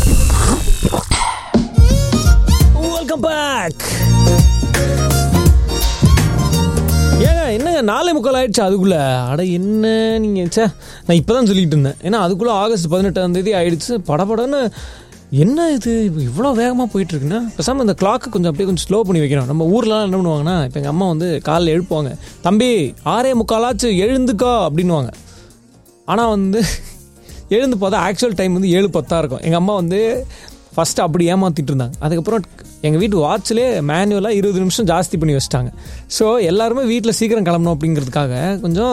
Welcome back ஏங்க என்னங்க நாலே முக்கால் ஆயிடுச்சு அதுக்குள்ள அட என்ன நீங்க ச்சே நான் இப்பதான் சொல்லிட்டு இருந்தேன் ஏன்னா அதுக்குள்ள ஆகஸ்ட் பதினெட்டாம் தேதி ஆயிடுச்சு படபடன்னு என்ன இது இவ்வளோ வேகமாக போயிட்டு இருக்குன்னா பேசாமல் இந்த கிளாக்கு கொஞ்சம் அப்படியே கொஞ்சம் ஸ்லோ பண்ணி வைக்கணும் நம்ம ஊர்லலாம் என்ன பண்ணுவாங்கன்னா இப்போ எங்கள் அம்மா வந்து காலைல எழுப்புவாங்க தம்பி ஆறே முக்காலாச்சு எழுந்துக்கோ அப்படின்னுவாங்க ஆனால் வந்து எழுந்து பார்த்தா ஆக்சுவல் டைம் வந்து ஏழு பத்தாக இருக்கும் எங்கள் அம்மா வந்து ஃபஸ்ட்டு அப்படி ஏமாற்றிட்டு இருந்தாங்க அதுக்கப்புறம் எங்கள் வீட்டு வாட்ச்லேயே மேனுவலாக இருபது நிமிஷம் ஜாஸ்தி பண்ணி வச்சிட்டாங்க ஸோ எல்லாருமே வீட்டில் சீக்கிரம் கிளம்பணும் அப்படிங்கிறதுக்காக கொஞ்சம்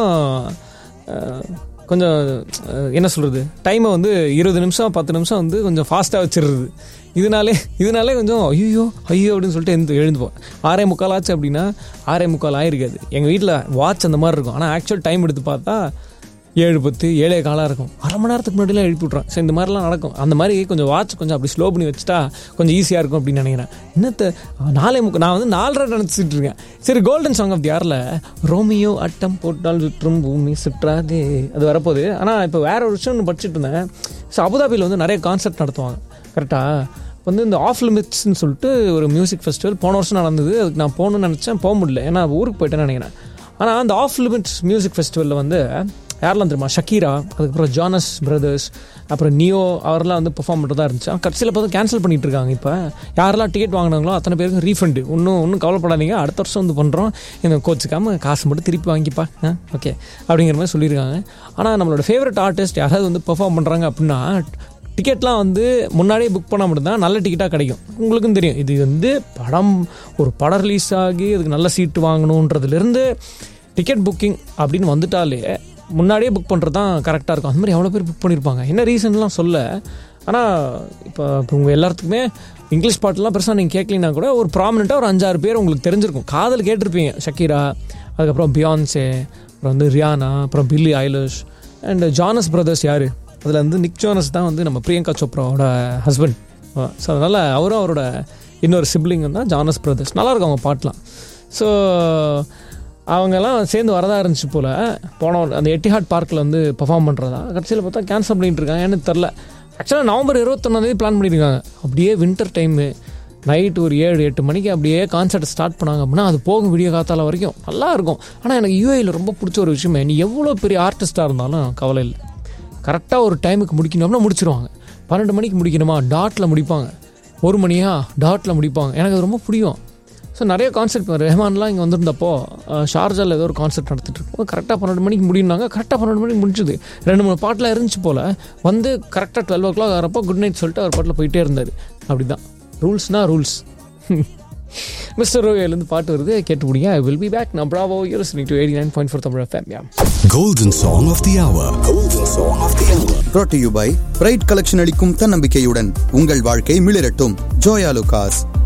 அஹ், கொஞ்சம் அஹ், என்ன சொல்கிறது டைமை வந்து இருபது நிமிஷம் பத்து நிமிஷம் வந்து கொஞ்சம் ஃபாஸ்ட்டாக வச்சிடுறது இதனாலே இதனாலே கொஞ்சம் ஐயோ ஐயோ அப்படின்னு சொல்லிட்டு எழுந்து எழுந்துப்போம் ஆறே முக்கால் ஆச்சு அப்படின்னா ஆறே முக்கால் ஆயிருக்காது எங்கள் வீட்டில் வாட்ச் அந்த மாதிரி இருக்கும் ஆனால் ஆக்சுவல் டைம் எடுத்து பார்த்தா ஏழு பத்து ஏழே காலாக இருக்கும் அரை மணி நேரத்துக்கு முன்னாடிலாம் எழுப்பி விட்றேன் ஸோ இந்த மாதிரிலாம் நடக்கும் அந்த மாதிரி கொஞ்சம் வாட்ச் கொஞ்சம் அப்படி ஸ்லோ பண்ணி வச்சுட்டா கொஞ்சம் ஈஸியாக இருக்கும் அப்படின்னு நினைக்கிறேன் என்னத்த நாலே முக்கு நான் வந்து நாலரை நினச்சிட்டு இருக்கேன் சரி கோல்டன் சாங் ஆஃப் தி யாரில் ரோமியோ அட்டம் போட்டால் சுற்றும் பூமி சுற்றாதே அது வரப்போகுது ஆனால் இப்போ வேற ஒரு விஷயம் ஒன்று படிச்சுட்டு இருந்தேன் ஸோ அபுதாபியில் வந்து நிறைய கான்சர்ட் நடத்துவாங்க கரெக்டாக வந்து இந்த ஆஃப் லிமிட்ஸ்னு சொல்லிட்டு ஒரு மியூசிக் ஃபெஸ்டிவல் போன வருஷம் நடந்தது அதுக்கு நான் போகணும்னு நினச்சேன் போக முடியல ஏன்னா ஊருக்கு போயிட்டேன்னு நினைக்கிறேன் ஆனால் அந்த ஆஃப் லிமிட்ஸ் மியூசிக் ஃபெஸ்டிவலில் வந்து யாரெல்லாம் தெரியுமா ஷக்கீரா அதுக்கப்புறம் ஜானஸ் பிரதர்ஸ் அப்புறம் நியோ அவரெல்லாம் வந்து பெர்ஃபார்ம் பண்ணுறதா இருந்துச்சு ஆனால் கடைசியில் பார்த்து கேன்சல் பண்ணிட்டு இருக்காங்க இப்போ யாரெல்லாம் டிக்கெட் வாங்கினாங்களோ அத்தனை பேருக்கு ரீஃபண்டு ஒன்றும் ஒன்றும் கவலைப்படாதீங்க அடுத்த வருஷம் வந்து பண்ணுறோம் இந்த கோச்சுக்காமல் காசு மட்டும் திருப்பி வாங்கிப்பா ஓகே அப்படிங்கிற மாதிரி சொல்லியிருக்காங்க ஆனால் நம்மளோட ஃபேவரட் ஆர்டிஸ்ட் யாராவது வந்து பெர்ஃபார்ம் பண்ணுறாங்க அப்படின்னா டிக்கெட்லாம் வந்து முன்னாடியே புக் பண்ண மட்டும்தான் நல்ல டிக்கெட்டாக கிடைக்கும் உங்களுக்கும் தெரியும் இது வந்து படம் ஒரு படம் ரிலீஸ் ஆகி அதுக்கு நல்ல சீட்டு வாங்கணுன்றதுலேருந்து டிக்கெட் புக்கிங் அப்படின்னு வந்துட்டாலே முன்னாடியே புக் பண்ணுறது தான் கரெக்டாக இருக்கும் அந்த மாதிரி எவ்வளோ பேர் புக் பண்ணியிருப்பாங்க என்ன ரீசன்லாம் சொல்ல ஆனால் இப்போ இப்போ உங்கள் எல்லாத்துக்குமே இங்கிலீஷ் பாட்டுலாம் பெருசாக நீங்கள் கேட்கலினா கூட ஒரு ப்ராமினெண்ட்டாக ஒரு அஞ்சாறு பேர் உங்களுக்கு தெரிஞ்சிருக்கும் காதல் கேட்டிருப்பீங்க ஷக்கீரா அதுக்கப்புறம் பியான்சே அப்புறம் வந்து ரியானா அப்புறம் பில்லி ஐலஷ் அண்ட் ஜானஸ் பிரதர்ஸ் யார் அதில் வந்து நிக் ஜோனஸ் தான் வந்து நம்ம பிரியங்கா சோப்ராவோட ஹஸ்பண்ட் ஸோ அதனால் அவரும் அவரோட இன்னொரு சிப்ளிங் தான் ஜானஸ் பிரதர்ஸ் நல்லா இருக்கும் அவங்க பாட்டெலாம் ஸோ அவங்கெல்லாம் சேர்ந்து வரதா இருந்துச்சு போல் போன அந்த எட்டிஹாட் பார்க்கில் வந்து பெர்ஃபார்ம் பண்ணுறதா கடைசியில் பார்த்தா கேன்சல் பண்ணிட்டு இருக்காங்க எனக்கு தெரில ஆக்சுவலாக நவம்பர் இருபத்தொன்னாந்தேதி பிளான் பண்ணியிருக்காங்க அப்படியே வின்டர் டைமு நைட் ஒரு ஏழு எட்டு மணிக்கு அப்படியே கான்சர்ட் ஸ்டார்ட் பண்ணாங்க அப்படின்னா அது போகும் விடிய காத்தால வரைக்கும் நல்லா இருக்கும் ஆனால் எனக்கு யூஏயில் ரொம்ப பிடிச்ச ஒரு விஷயமே நீ எவ்வளோ பெரிய ஆர்டிஸ்ட்டாக இருந்தாலும் கவலை இல்லை கரெக்டாக ஒரு டைமுக்கு முடிக்கணும்னா முடிச்சிருவாங்க பன்னெண்டு மணிக்கு முடிக்கணுமா டாட்டில் முடிப்பாங்க ஒரு மணியா டாட்டில் முடிப்பாங்க எனக்கு அது ரொம்ப பிடிக்கும் ஸோ நிறைய கான்செர்ட் இப்போ ரெஹமான்லாம் இங்கே வந்திருந்தப்போ அஹ், ஷார்ஜாவில் ஏதோ ஒரு கான்செர்ட் நடத்திட்டு இருக்கோம் கரெக்டாக பன்னெண்டு மணிக்கு முடியுனாங்க கரெக்டாக பன்னெண்டு மணிக்கு முடிஞ்சுது ரெண்டு மூணு பாட்டில் இருந்துச்சு போல் வந்து கரெக்டாக டுவெல் ஓ கிளாக் வரப்போ குட் நைட் சொல்லிட்டு அவர் பாட்டில் போயிட்டே இருந்தார் அப்படி தான் ரூல்ஸ்னா ரூல்ஸ் மிஸ்டர் ரோயிலேருந்து பாட்டு வருது கேட்டு முடியுங்க ஐ வில் பி பேக் நான் Bravo you listening to eighty nine point four Tamil FM யா Golden Song of the Hour. Golden Song of the Hour. brought to you by Bright Collection அளிக்கும் தன்னம்பிக்கையுடன் உங்கள் வாழ்க்கை மிளிரட்டும் ஜோயா லுகாஸ்